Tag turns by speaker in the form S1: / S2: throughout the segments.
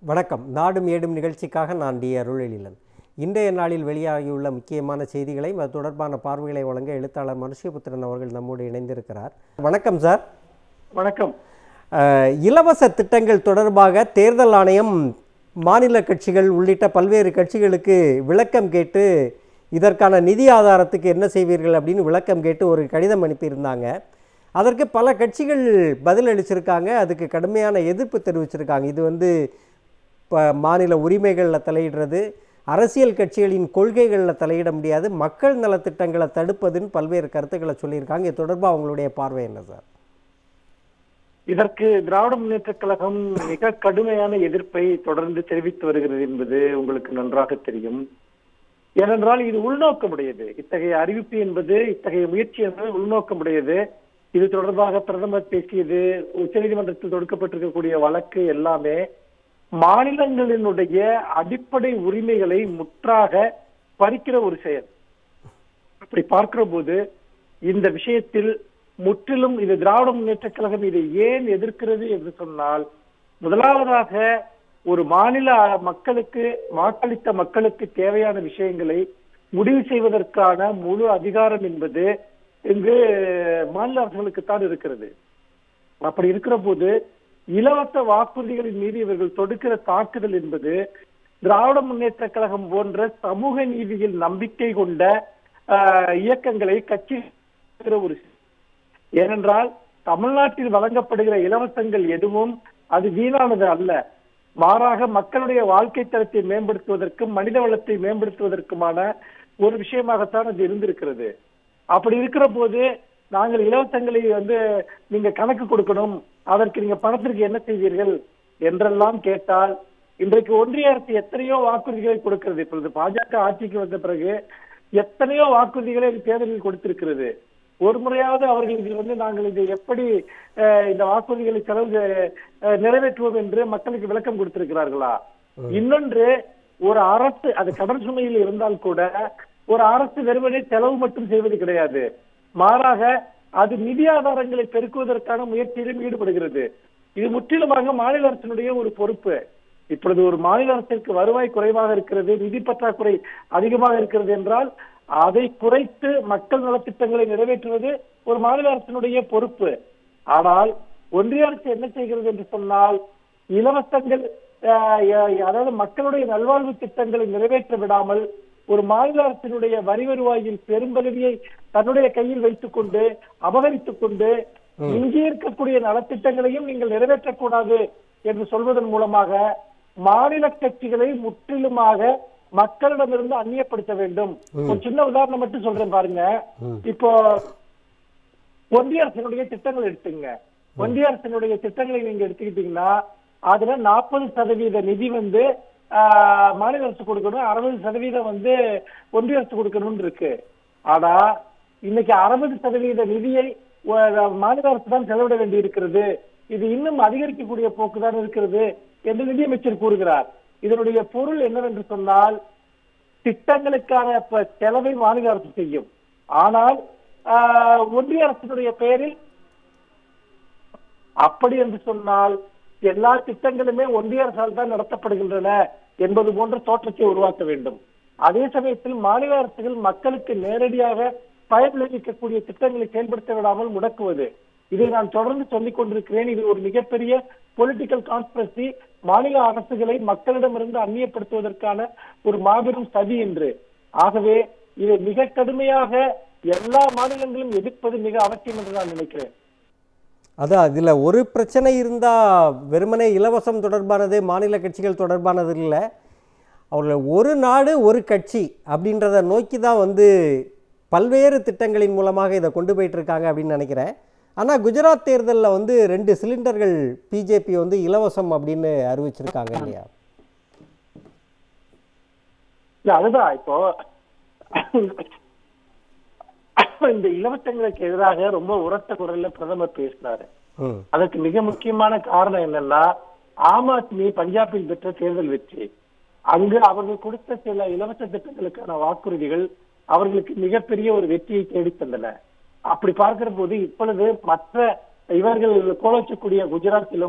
S1: வணக்கம் நாடும் ஏடும் நிகழ்ச்சிக்காக நான் டி அருளெழிலன் இன்றைய நாளில் வெளியாகியுள்ள முக்கியமான செய்திகளை அது தொடர்பான பார்வைகளை வழங்க எழுத்தாளர் மனுஷபுத்திரன் அவர்கள் நம்மோடு இணைந்திருக்கிறார் வணக்கம் சார்
S2: வணக்கம்
S1: அஹ், இலவச திட்டங்கள் தொடர்பாக தேர்தல் ஆணையம் மாநில கட்சிகள் உள்ளிட்ட பல்வேறு கட்சிகளுக்கு விளக்கம் கேட்டு இதற்கான நிதி ஆதாரத்துக்கு என்ன செய்வீர்கள் அப்படின்னு விளக்கம் கேட்டு ஒரு கடிதம் அனுப்பியிருந்தாங்க அதற்கு பல கட்சிகள் பதில் அளிச்சிருக்காங்க அதுக்கு கடுமையான எதிர்ப்பு தெரிவிச்சிருக்காங்க இது வந்து இப்போ மாநில உரிமைகளில் தலையிடுறது அரசியல் கட்சிகளின் கொள்கைகளில் தலையிட முடியாது மக்கள் நலத்திட்டங்களை தடுப்பதுன்னு பல்வேறு கருத்துக்களை சொல்லியிருக்காங்க இது தொடர்பாக அவங்களுடைய பார்வை என்ன சார்
S2: இதற்கு திராவிட முன்னேற்ற கழகம் மிக கடுமையான எதிர்ப்பை தொடர்ந்து தெரிவித்து வருகிறது என்பது உங்களுக்கு நன்றாக தெரியும் ஏனென்றால் இது உள்நோக்கமுடையது இத்தகைய அறிவிப்பு என்பது இத்தகைய முயற்சி என்பது உள்நோக்கமுடையது இது தொடர்பாக பிரதமர் பேசியது உச்சநீதிமன்றத்தில் தொடுக்கப்பட்டிருக்கக்கூடிய வழக்கு எல்லாமே மாநிலங்களினுடைய அடிப்படை உரிமைகளை முற்றாக பறிக்கிற ஒரு செயல் அப்படி பார்க்கிற போது இந்த விஷயத்தில் முற்றிலும் இது திராவிட முன்னேற்ற கழகம் இதை ஏன் எதிர்க்கிறது என்று சொன்னால் முதலாவதாக ஒரு மாநில மக்களுக்கு வாக்களித்த மக்களுக்கு தேவையான விஷயங்களை முடிவு செய்வதற்கான முழு அதிகாரம் என்பது இங்கு மாநில அரசுகளுக்குத்தான் இருக்கிறது அப்படி இருக்கிற போது இலவச வாக்குறுதிகளின் மீது இவர்கள் தொடுக்கிற தாக்குதல் என்பது திராவிட முன்னேற்ற கழகம் போன்ற சமூக நீதியில் நம்பிக்கை கொண்ட ஆஹ், இயக்கங்களை கட்சி ஒரு ஏனென்றால் தமிழ்நாட்டில் வழங்கப்படுகிற இலவசங்கள் எதுவும் அது வீணானது அல்ல மாறாக மக்களுடைய வாழ்க்கை தரத்தை மேம்படுத்துவதற்கும் மனித வளத்தை மேம்படுத்துவதற்குமான ஒரு விஷயமாகத்தான் அது இருந்திருக்கிறது அப்படி இருக்கிற போது நாங்கள் இலவசங்களை வந்து நீங்க கணக்கு கொடுக்கணும் அதற்கு நீங்க பணத்திற்கு என்ன செய்வீர்கள் என்றெல்லாம் கேட்டால் இன்றைக்கு ஒன்றிய அரசு எத்தனையோ வாக்குறுதிகளை கொடுக்கிறது இப்பொழுது பாஜக ஆட்சிக்கு வந்த பிறகு எத்தனையோ வாக்குறுதிகளை தேர்தலில் கொடுத்திருக்கிறது ஒரு முறையாவது அவர்கள் இதில் வந்து நாங்கள் இதை எப்படி அஹ், இந்த வாக்குறுதிகளை செலவு அஹ், நிறைவேற்றுவோம் என்று மக்களுக்கு விளக்கம் கொடுத்திருக்கிறார்களா இன்னொன்று ஒரு அரசு அது கடன் சுமையில் இருந்தால் கூட ஒரு அரசு வெறுமனே செலவு மட்டும் செய்வது கிடையாது மாறாக அது நிதி ஆதாரங்களை பெருக்குவதற்கான முயற்சியிலும் ஈடுபடுகிறது இது முற்றிலுமாக மாநில அரசினுடைய ஒரு பொறுப்பு இப்பொழுது ஒரு மாநில அரசிற்கு வருவாய் குறைவாக இருக்கிறது நிதி பற்றாக்குறை அதிகமாக இருக்கிறது என்றால் அதை குறைத்து மக்கள் நலத்திட்டங்களை நிறைவேற்றுவது ஒரு மாநில அரசினுடைய பொறுப்பு ஆனால் ஒன்றிய அரசு என்ன செய்கிறது என்று சொன்னால் இலவசங்கள் ஆஹ், அஹ், அதாவது மக்களுடைய நல்வாழ்வு திட்டங்களை நிறைவேற்ற விடாமல் ஒரு மாநில அரசினுடைய வரி வருவாயில் பெரும்பகுதியை தன்னுடைய கையில் வைத்துக் கொண்டு அபகரித்துக் கொண்டு இங்கே இருக்கக்கூடிய நலத்திட்டங்களையும் நீங்கள் நிறைவேற்றக்கூடாது என்று சொல்வதன் மூலமாக மாநில கட்சிகளை முற்றிலுமாக மக்களிடமிருந்து அந்நியப்படுத்த வேண்டும் ஒரு சின்ன உதாரணம் மட்டும் சொல்றேன் பாருங்க இப்போ ஒன்றிய அரசினுடைய திட்டங்கள் எடுத்துங்க ஒன்றிய அரசினுடைய திட்டங்களை நீங்க எடுத்துக்கிட்டீங்கன்னா அதுல நாற்பது சதவீத நிதி வந்து ஆஹ், மாநில அரசு கொடுக்கணும் அறுபது சதவீதம் வந்து ஒன்றிய அரசு கொடுக்கணும்னு இருக்கு ஆனா இன்னைக்கு அறுபது சதவீத நிதியை ஒ- மாநில அரசு தான் செலவிட வேண்டி இருக்கிறது இது இன்னும் அதிகரிக்கக்கூடிய போக்குதான் இருக்கிறது என்று நிதியமைச்சர் கூறுகிறார் இதனுடைய பொருள் என்னவென்று சொன்னால் திட்டங்களுக்கான ப- செலவை மாநில அரசு செய்யும் ஆனால் ஆஹ், ஒன்றிய அரசினுடைய பெயரில் அப்படி என்று சொன்னால் எல்லா திட்டங்களுமே ஒன்றிய அரசால் தான் நடத்தப்படுகின்றன என்பது போன்ற தோற்றத்தை உருவாக்க வேண்டும் அதே சமயத்தில் மாநில அரசுகள் மக்களுக்கு நேரடியாக பயன் விளைவிக்கக்கூடிய திட்டங்களை செயல்படுத்த விடாமல் முடக்குவது இதை நான் தொடர்ந்து சொல்லிக் கொண்டிருக்கிறேன் இது ஒரு மிகப்பெரிய பொலிட்டிக்கல் கான்ஸ்பிரசி மாநில அரசுகளை மக்களிடமிருந்து அந்நியப்படுத்துவதற்கான ஒரு மாபெரும் சதி என்று ஆகவே இதை மிக கடுமையாக எல்லா மாநிலங்களும் எதிர்ப்பது மிக அவசியம் என்று நான் நினைக்கிறேன்
S1: அதான் இதில் ஒரு பிரச்சனை இருந்தால் வெறுமனே இலவசம் தொடர்பானது மாநில கட்சிகள் தொடர்பானது இல்லை அவர்கள் ஒரு நாடு ஒரு கட்சி அப்படின்றத நோக்கி தான் வந்து பல்வேறு திட்டங்களின் மூலமாக இதை கொண்டு போயிட்டு இருக்காங்க அப்படின்னு நினைக்கிறேன் ஆனால் குஜராத் தேர்தலில் வந்து ரெண்டு சிலிண்டர்கள் பிஜேபி வந்து இலவசம் அப்படின்னு அறிவிச்சிருக்காங்க இல்லையா
S2: இல்ல அதுதான் இப்போ இந்த இலவசங்களுக்கு எதிராக ரொம்ப உரத்த குரல்ல பிரதமர் பேசினாரு
S1: ம்
S2: அதற்கு மிக முக்கியமான காரணம் என்னன்னா ஆம் ஆத்மி பஞ்சாபில் பெற்ற தேர்தல் வெற்றி அங்கு அவர்கள் கொடுத்த சில இலவச திட்டங்களுக்கான வாக்குறுதிகள் அவர்களுக்கு மிகப்பெரிய ஒரு வெற்றியை தேடித் தந்தன அப்படி பார்க்கிற போது இப்பொழுது மற்ற இவர்கள் கோலச்சக்கூடிய குஜராத்திலும்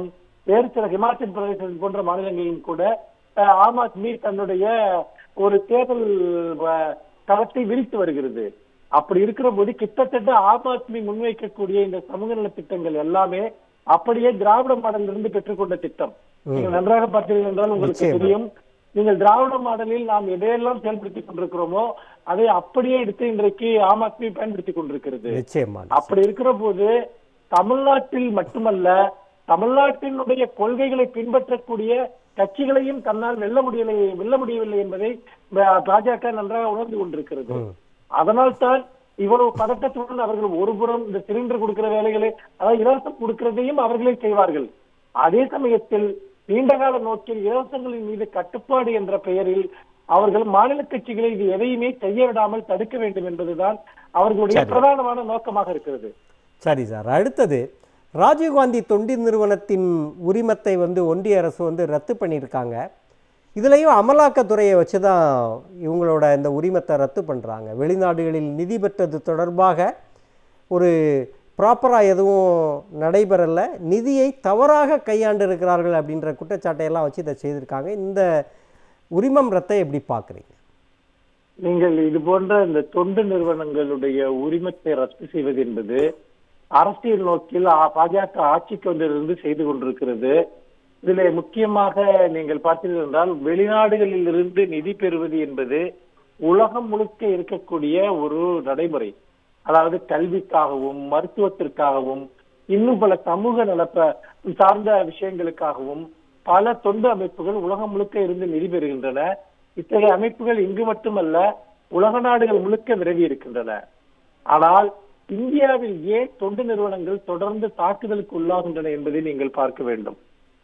S2: வேறு சில ஹிமாச்சல் பிரதேசம் போன்ற மாநிலங்களிலும் கூட அஹ், ஆம் ஆத்மி தன்னுடைய ஒரு தேர்தல் அஹ், களத்தை விரித்து வருகிறது அப்படி இருக்கிற போது கிட்டத்தட்ட ஆம் ஆத்மி முன்வைக்கக்கூடிய இந்த சமூக நல திட்டங்கள் எல்லாமே அப்படியே திராவிட மாடலில் இருந்து பெற்றுக்கொண்ட திட்டம் நீங்கள் நன்றாக பார்த்தீர்கள் என்றால் உங்களுக்கு
S1: நிச்சயமா.
S2: தெரியும் நீங்கள் திராவிட மாடலில் நாம் எதையெல்லாம் செயல்படுத்திக் கொண்டிருக்கிறோமோ அதை அப்படியே எடுத்து இன்றைக்கு ஆம் ஆத்மி பயன்படுத்திக் கொண்டிருக்கிறது
S1: நிச்சயமா
S2: அப்படி இருக்கிற போது தமிழ்நாட்டில் மட்டுமல்ல தமிழ்நாட்டினுடைய கொள்கைகளை பின்பற்றக்கூடிய கட்சிகளையும் தன்னால் வெல்ல முடியலை வெல்ல முடியவில்லை என்பதை ப- பாஜக நன்றாக உணர்ந்து கொண்டிருக்கிறது அதனால் தான் இவ்வளவு பதட்டத்துடன் அவர்கள் ஒருபுறம் இந்த சிலிண்டர் கொடுக்கிற வேலைகளை அதாவது இலவசம் கொடுக்கிறதையும் அவர்களே செய்வார்கள் அதே சமயத்தில் நீண்டகால நோக்கில் இலவசங்களின் மீது கட்டுப்பாடு என்ற பெயரில் அவர்கள் மாநில கட்சிகளை இது எதையுமே செய்ய விடாமல் தடுக்க வேண்டும் என்பதுதான் அவர்களுடைய
S1: சரி.
S2: பிரதானமான நோக்கமாக இருக்கிறது
S1: சரி சார் அடுத்தது ராஜீவ்காந்தி தொண்டு நிறுவனத்தின் உரிமத்தை வந்து ஒன்றிய அரசு வந்து ரத்து பண்ணியிருக்காங்க இதுலேயும் அமலாக்கத்துறையை வச்சு தான் இவங்களோட இந்த உரிமத்தை ரத்து பண்ணுறாங்க வெளிநாடுகளில் நிதி பெற்றது தொடர்பாக ஒரு ப்ராப்பராக எதுவும் நடைபெறலை நிதியை தவறாக கையாண்டு இருக்கிறார்கள் அப்படின்ற குற்றச்சாட்டையெல்லாம் வச்சு இதை செய்திருக்காங்க இந்த உரிமம் ரத்தை எப்படி பார்க்குறீங்க
S2: நீங்கள் இது போன்ற இந்த தொண்டு நிறுவனங்களுடைய உரிமத்தை ரத்து செய்வது என்பது அரசியல் நோக்கில் ஆ- பாஜக ஆட்சிக்கு வந்திருந்து செய்து கொண்டிருக்கிறது இதிலே முக்கியமாக நீங்கள் பார்த்தீர்கள் என்றால் வெளிநாடுகளில் இருந்து நிதி பெறுவது என்பது உலகம் முழுக்க இருக்கக்கூடிய ஒரு நடைமுறை அதாவது கல்விக்காகவும் மருத்துவத்திற்காகவும் இன்னும் பல சமூக நலப்ப சார்ந்த விஷயங்களுக்காகவும் பல தொண்டு அமைப்புகள் உலகம் முழுக்க இருந்து நிதி பெறுகின்றன இத்தகைய அமைப்புகள் இங்கு மட்டுமல்ல உலக நாடுகள் முழுக்க விரவி இருக்கின்றன ஆனால் இந்தியாவில் ஏன் தொண்டு நிறுவனங்கள் தொடர்ந்து தாக்குதலுக்கு உள்ளாகின்றன என்பதை நீங்கள் பார்க்க வேண்டும்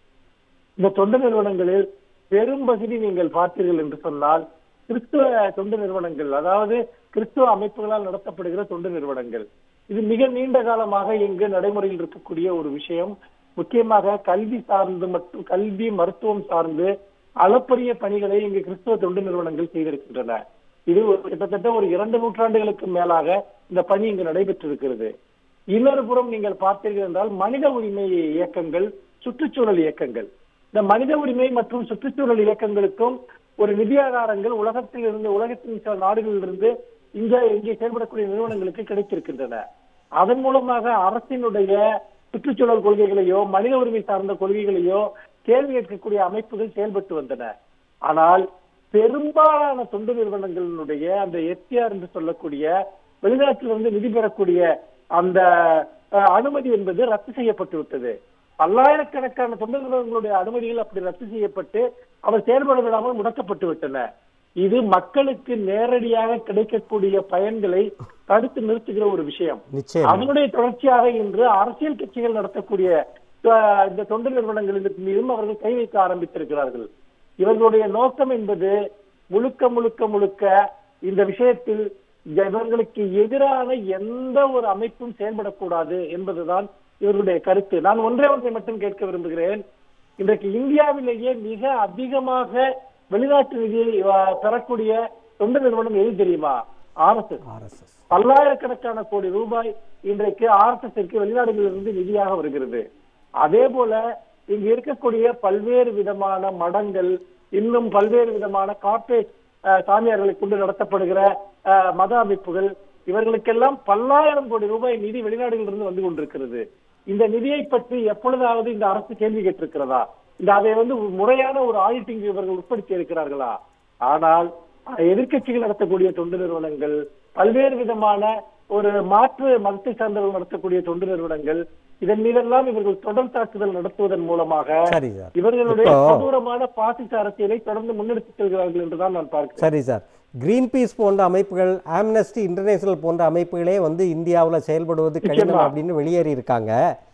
S2: இந்த தொண்டு நிறுவனங்களில் பெரும்பகுதி நீங்கள் பார்த்தீர்கள் என்று சொன்னால் கிறிஸ்துவ தொண்டு நிறுவனங்கள் அதாவது கிறிஸ்துவ அமைப்புகளால் நடத்தப்படுகிற தொண்டு நிறுவனங்கள் இது மிக நீண்ட காலமாக இங்கு நடைமுறையில் இருக்கக்கூடிய ஒரு விஷயம் முக்கியமாக கல்வி சார்ந்து மற்றும் கல்வி மருத்துவம் சார்ந்து அளப்பரிய பணிகளை இங்கு கிறிஸ்துவ தொண்டு நிறுவனங்கள் செய்திருக்கின்றன இது ஒரு கிட்டத்தட்ட ஒரு இரண்டு நூற்றாண்டுகளுக்கு மேலாக இந்த பணி இங்கு நடைபெற்றிருக்கிறது இன்னொரு புறம் நீங்கள் பார்த்தீர்கள் என்றால் மனித உரிமை இயக்கங்கள் சுற்றுச்சூழல் இயக்கங்கள் இந்த மனித உரிமை மற்றும் சுற்றுச்சூழல் இயக்கங்களுக்கும் ஒரு நிதி ஆதாரங்கள் உலகத்தில் இருந்து உலகத்தின் சில நாடுகளில் இருந்து இங்கே இங்கே செயல்படக்கூடிய நிறுவனங்களுக்கு கிடைத்திருக்கின்றன அதன் மூலமாக அரசினுடைய சுற்றுச்சூழல் கொள்கைகளையோ மனித உரிமை சார்ந்த கொள்கைகளையோ கேள்வி கேட்கக்கூடிய அமைப்புகள் செயல்பட்டு வந்தன ஆனால் பெரும்பாலான தொண்டு நிறுவனங்களினுடைய அந்த எஸ்டிஆர் என்று சொல்லக்கூடிய வெளிநாட்டிலிருந்து நிதி பெறக்கூடிய அந்த அஹ், அனுமதி என்பது ரத்து செய்யப்பட்டு விட்டது பல்லாயிரக்கணக்கான தொண்டு நிறுவனங்களுடைய அனுமதிகள் அப்படி ரத்து செய்யப்பட்டு அவர் செயல்பட விடாமல் முடக்கப்பட்டு விட்டன இது மக்களுக்கு நேரடியாக கிடைக்கக்கூடிய பயன்களை தடுத்து நிறுத்துகிற ஒரு விஷயம்
S1: நிச்சயம்
S2: அதனுடைய தொடர்ச்சியாக இன்று அரசியல் கட்சிகள் நடத்தக்கூடிய அஹ், இந்த தொண்டு நிறுவனங்களின் மீதும் அவர்கள் கை வைக்க ஆரம்பித்திருக்கிறார்கள் இவர்களுடைய நோக்கம் என்பது முழுக்க முழுக்க முழுக்க இந்த விஷயத்தில் இவர்களுக்கு எதிரான எந்த ஒரு அமைப்பும் செயல்படக்கூடாது என்பதுதான் இவர்களுடைய கருத்து நான் ஒன்றே ஒன்றை மட்டும் கேட்க விரும்புகிறேன் இன்றைக்கு இந்தியாவிலேயே மிக அதிகமாக வெளிநாட்டு நிதியை அஹ், பெறக்கூடிய தொண்டு நிறுவனம் எது தெரியுமா ஆர்எஸ்எஸ்
S1: ஆர்எஸ்எஸ்
S2: பல்லாயிரக்கணக்கான கோடி ரூபாய் இன்றைக்கு ஆர்எஸ்எஸ்க்கு வெளிநாடுகளிலிருந்து நிதியாக வருகிறது அதே போல இங்கு இருக்கக்கூடிய பல்வேறு விதமான மடங்கள் இன்னும் பல்வேறு விதமான கார்ப்பரேட் அஹ், சாமியார்களை கொண்டு நடத்தப்படுகிற அஹ், மத அமைப்புகள் இவர்களுக்கெல்லாம் பல்லாயிரம் கோடி ரூபாய் நிதி வெளிநாடுகளிலிருந்து வந்து கொண்டிருக்கிறது இந்த நிதியை பற்றி எப்பொழுதாவது இந்த அரசு கேள்வி கேட்டிருக்கிறதா இந்த அதை வந்து முறையான ஒரு ஆடிட்டிங் இவர்கள் உட்படுத்தி இருக்கிறார்களா ஆனால் எதிர்க்கட்சிகள் நடத்தக்கூடிய தொண்டு நிறுவனங்கள் பல்வேறு விதமான ஒரு மாற்று மதத்தை சார்ந்தவர்கள் நடத்தக்கூடிய தொண்டு நிறுவனங்கள் இதன் மீதெல்லாம் இவர்கள் தொடர் தாக்குதல் நடத்துவதன் மூலமாக
S1: சரி சார்
S2: இவர்களுடைய
S1: இப்போ-
S2: கொடூரமான பாசிச அரசியலை தொடர்ந்து முன்னெடுத்து செல்கிறார்கள் என்றுதான் நான் பார்க்கிறேன்
S1: சரி சார் கிரீன் பீஸ் போன்ற அமைப்புகள் ஆம்னஸ்டி இன்டர்நேஷனல் போன்ற அமைப்புகளே வந்து இந்தியாவில் செயல்படுவது கடினம்
S2: நிச்சயமா.
S1: அப்படின்னு வெளியேறி இருக்காங்க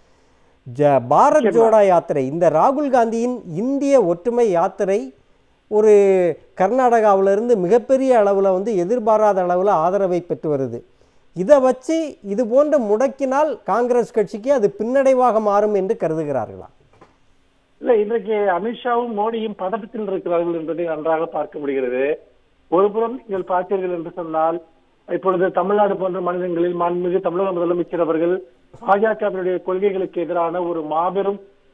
S1: ஜ பாரத் ஜோடா யாத்திரை இந்த ராகுல் காந்தியின் இந்திய ஒற்றுமை யாத்திரை ஒரு கர்நாடகாவிலிருந்து மிகப்பெரிய அளவில் வந்து எதிர்பாராத அளவில் ஆதரவை பெற்று வருது இதை வச்சு இது போன்று முடக்கினால் காங்கிரஸ் கட்சிக்கு அது பின்னடைவாக மாறும் என்று கருதுகிறார்களா
S2: இல்ல இன்றைக்கு அமித்ஷாவும் மோடியும் பதட்டத்தில் இருக்கிறார்கள் என்பதை நன்றாக பார்க்க முடிகிறது ஒருபுறம் நீங்கள் பார்த்தீர்கள் என்று சொன்னால் இப்பொழுது தமிழ்நாடு போன்ற மாநிலங்களில் மாண்புமிகு தமிழக முதலமைச்சர் அவர்கள் பாஜகவினுடைய கொள்கைகளுக்கு எதிரான ஒரு மாபெரும்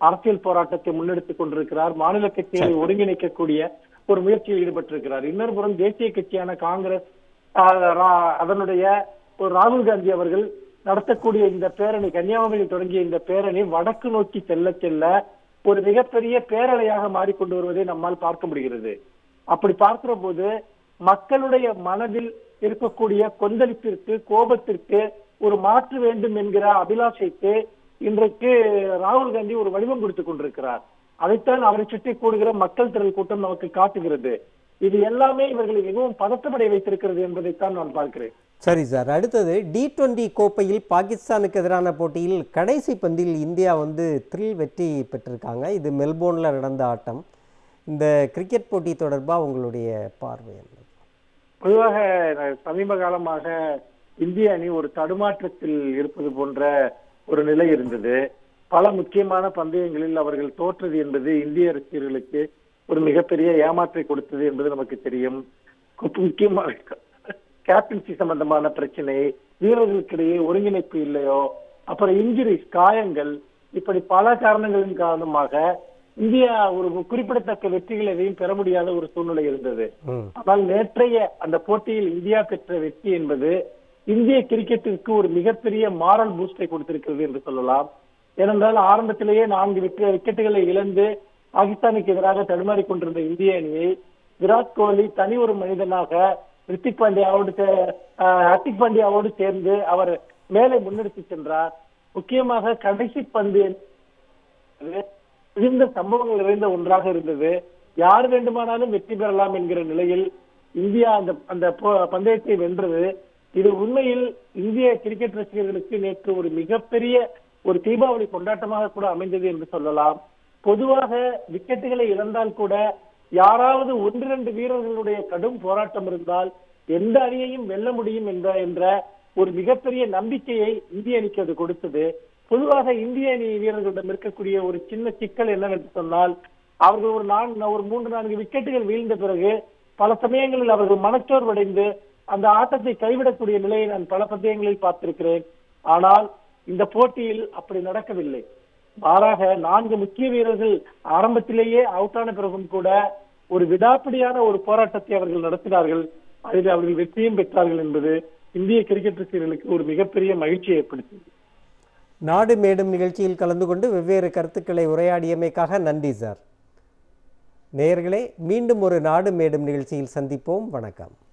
S2: அரசியல் போராட்டத்தை முன்னெடுத்துக் கொண்டிருக்கிறார் மாநில கட்சிகளை ஒருங்கிணைக்கக்கூடிய ஒரு முயற்சியில் ஈடுபட்டிருக்கிறார் இன்னொரு புறம் தேசிய கட்சியான காங்கிரஸ் ஆஹ், ரா- அதனுடைய ஒரு ராகுல் காந்தி அவர்கள் நடத்தக்கூடிய இந்த பேரணி கன்னியாகுமரியில் தொடங்கிய இந்த பேரணி வடக்கு நோக்கி செல்ல செல்ல ஒரு மிகப்பெரிய பேரலையாக மாறிக்கொண்டு வருவதை நம்மால் பார்க்க முடிகிறது அப்படி பார்க்கிற போது மக்களுடைய மனதில் இருக்கக்கூடிய கொந்தளிப்பிற்கு கோபத்திற்கு ஒரு மாற்று வேண்டும் என்கிற அபிலாஷைக்கு இன்றைக்கு ராகுல் காந்தி ஒரு வடிவம் கொடுத்துக் கொண்டிருக்கிறார் அதைத்தான் அவரை சுற்றி கூடுகிற மக்கள் திரள் கூட்டம் நமக்கு காட்டுகிறது இது எல்லாமே இவர்களை மிகவும் பதட்டமடை வைத்திருக்கிறது என்பதைத்தான் நான் பார்க்கிறேன்
S1: சரி சார் அடுத்தது டி டுவெண்டி கோப்பையில் பாகிஸ்தானுக்கு எதிரான போட்டியில் கடைசி பந்தில் இந்தியா வந்து த்ரில் வெற்றி பெற்றிருக்காங்க இது மெல்போர்னில் நடந்த ஆட்டம் இந்த கிரிக்கெட் போட்டி தொடர்பாக உங்களுடைய பார்வை என்ன
S2: பொதுவாக நான் சமீப காலமாக இந்திய அணி ஒரு தடுமாற்றத்தில் இருப்பது போன்ற ஒரு நிலை இருந்தது பல முக்கியமான பந்தயங்களில் அவர்கள் தோற்றது என்பது இந்திய ரசிகர்களுக்கு ஒரு மிகப்பெரிய ஏமாற்றை கொடுத்தது என்பது நமக்கு தெரியும் கு- முக்கியமாக கேப்டன்சி சம்பந்தமான பிரச்சனை வீரர்களுக்கிடையே ஒருங்கிணைப்பு இல்லையோ அப்புறம் இன்ஜுரிஸ் காயங்கள் இப்படி பல காரணங்களின் காரணமாக இந்தியா ஒரு குறிப்பிடத்தக்க வெற்றிகள் எதையும் பெற முடியாத ஒரு சூழ்நிலை இருந்தது
S1: ம்
S2: ஆனால் நேற்றைய அந்த போட்டியில் இந்தியா பெற்ற வெற்றி என்பது இந்திய கிரிக்கெட்டிற்கு ஒரு மிகப்பெரிய மாரல் பூஸ்டை கொடுத்திருக்கிறது என்று சொல்லலாம் ஏனென்றால் ஆரம்பத்திலேயே நான்கு விக்கெ- விக்கெட்டுகளை இழந்து பாகிஸ்தானுக்கு எதிராக தடுமாறிக் கொண்டிருந்த இந்திய அணியை விராட் கோலி தனி ஒரு மனிதனாக ரித்திக் பாண்டியாவோடு சே- ஆஹ் ஹர்திக் பாண்டியாவோடு சேர்ந்து அவர் மேலே முன்னெடுத்து சென்றார் முக்கியமாக கடைசி பந்து மிகுந்த சம்பவங்கள் நிறைந்த ஒன்றாக இருந்தது யார் வேண்டுமானாலும் வெற்றி பெறலாம் என்கிற நிலையில் இந்தியா அந்த அந்த போ- பந்தயத்தை வென்றது இது உண்மையில் இந்திய கிரிக்கெட் ரசிகர்களுக்கு நேற்று ஒரு மிகப்பெரிய ஒரு தீபாவளி கொண்டாட்டமாக கூட அமைந்தது என்று சொல்லலாம் பொதுவாக விக்கெட்டுகளை இழந்தால் கூட யாராவது ஒன்றிரண்டு வீரர்களுடைய கடும் போராட்டம் இருந்தால் எந்த அணியையும் வெல்ல முடியும் என்ற என்ற ஒரு மிகப்பெரிய நம்பிக்கையை இந்திய அணிக்கு அது கொடுத்தது பொதுவாக இந்திய அணி வீரர்களிடம் இருக்கக்கூடிய ஒரு சின்ன சிக்கல் என்னவென்று சொன்னால் அவர்கள் ஒரு நான்கு ஒரு மூன்று நான்கு விக்கெட்டுகள் வீழ்ந்த பிறகு பல சமயங்களில் அவர்கள் மனச்சோர்வடைந்து அந்த ஆட்டத்தை கைவிடக்கூடிய நிலையை நான் பல பந்தயங்களில் பார்த்திருக்கிறேன் ஆனால் இந்த போட்டியில் அப்படி நடக்கவில்லை மாறாக நான்கு முக்கிய வீரர்கள் ஆரம்பத்திலேயே அவுட் ஆன பிறகும் கூட ஒரு விடாப்பிடியான ஒரு போராட்டத்தை அவர்கள் நடத்தினார்கள் அதில் அவர்கள் வெற்றியும் பெற்றார்கள் என்பது இந்திய கிரிக்கெட் ரசிகர்களுக்கு ஒரு மிகப்பெரிய மகிழ்ச்சியை ஏற்படுத்தியது
S1: நாடு மேடும் நிகழ்ச்சியில் கலந்து கொண்டு வெவ்வேறு கருத்துக்களை உரையாடியமைக்காக நன்றி சார் நேயர்களே மீண்டும் ஒரு நாடு மேடும் நிகழ்ச்சியில் சந்திப்போம் வணக்கம்